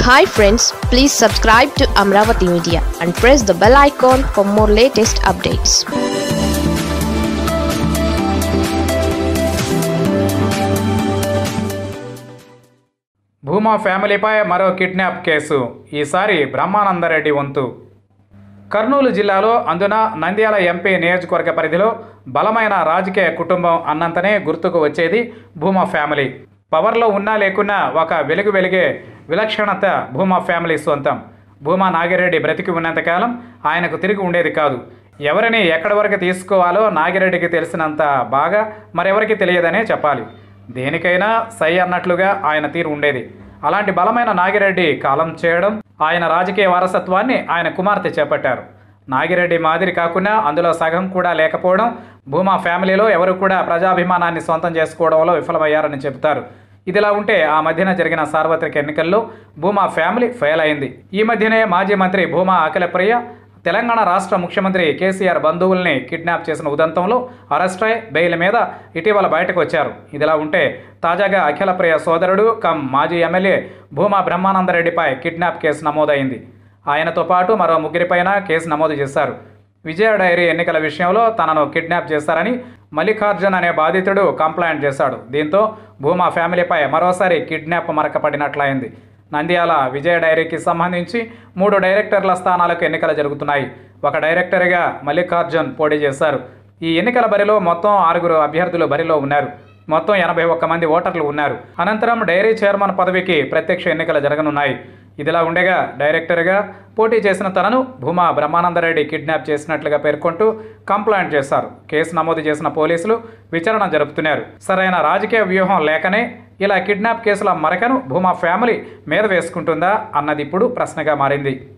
hi friends please subscribe to Amaravati media and press the bell icon for more latest updates Bhuma ఫ్యామిలీపై మరో kidnap case ఈసారి బ్రహ్మానందరెడ్డి వంతు కర్నూలు జిల్లాలో అందున నంద్యాల ఎంపీ నియోజకవర్గ పరిధిలో బలమైన రాజకీయ కుటుంబం అన్నంతనే గుర్తుకు వచ్చేది భూమా ఫ్యామిలీ పవర్లో ఉన్నా లేకున్నా ఒక వెలుగు వెలిగే విలక్షణత భూమా ఫ్యామిలీ సొంతం భూమా నాగిరెడ్డి బ్రతికి ఉన్నంతకాలం ఆయనకు తిరిగి ఉండేది కాదు ఎవరిని ఎక్కడి వరకు తీసుకోవాలో నాగిరెడ్డికి తెలిసినంత బాగా మరెవరికి తెలియదనే చెప్పాలి దేనికైనా సై అన్నట్లుగా ఆయన తీరు ఉండేది అలాంటి బలమైన నాగిరెడ్డి కాలం చేయడం ఆయన రాజకీయ వారసత్వాన్ని ఆయన కుమార్తె చేపట్టారు నాగిరెడ్డి మాదిరి కాకుండా అందులో సగం కూడా లేకపోవడం భూమా ఫ్యామిలీలో ఎవరు కూడా ప్రజాభిమానాన్ని సొంతం చేసుకోవడంలో విఫలమయ్యారని చెబుతారు ఇదిలా ఉంటే ఆ మధ్యన జరిగిన సార్వత్రిక ఎన్నికల్లో భూమా ఫ్యామిలీ ఫెయిల్ అయింది ఈ మధ్యనే మాజీ మంత్రి భూమా అఖిలప్రియ తెలంగాణ రాష్ట్ర ముఖ్యమంత్రి కేసీఆర్ బంధువుల్ని కిడ్నాప్ చేసిన ఉదంతంలో అరెస్ట్ అయి బెయిల్ మీద ఇటీవల బయటకు వచ్చారు ఇదిలా ఉంటే తాజాగా అఖిలప్రియ సోదరుడు కమ్ మాజీ ఎమ్మెల్యే భూమా బ్రహ్మానందరెడ్డిపై కిడ్నాప్ కేసు నమోదైంది ఆయనతో పాటు మరో ముగ్గురిపైన కేసు నమోదు చేశారు విజయ డైరీ ఎన్నికల విషయంలో తనను కిడ్నాప్ చేశారని మల్లికార్జున్ అనే బాధితుడు కంప్లైంట్ చేశాడు దీంతో భూమా ఫ్యామిలీపై మరోసారి కిడ్నాప్ మరక పడినట్లయింది నంద్యాల విజయ డైరీకి సంబంధించి మూడు డైరెక్టర్ల స్థానాలకు ఎన్నికలు జరుగుతున్నాయి ఒక డైరెక్టర్గా మల్లికార్జున్ పోటీ చేశారు ఈ ఎన్నికల బరిలో మొత్తం ఆరుగురు అభ్యర్థులు బరిలో ఉన్నారు మొత్తం ఎనభై ఒక్క మంది ఓటర్లు ఉన్నారు అనంతరం డైరీ చైర్మన్ పదవికి ప్రత్యక్ష ఎన్నికలు జరగనున్నాయి ఇదిలా ఉండగా డైరెక్టర్గా పోటీ చేసిన తనను భూమా బ్రహ్మానందరెడ్డి కిడ్నాప్ చేసినట్లుగా పేర్కొంటూ కంప్లైంట్ చేశారు కేసు నమోదు చేసిన పోలీసులు విచారణ జరుపుతున్నారు సరైన రాజకీయ వ్యూహం లేకనే ఇలా కిడ్నాప్ కేసుల మరకను భూమా ఫ్యామిలీ మీద వేసుకుంటుందా అన్నది ఇప్పుడు ప్రశ్నగా మారింది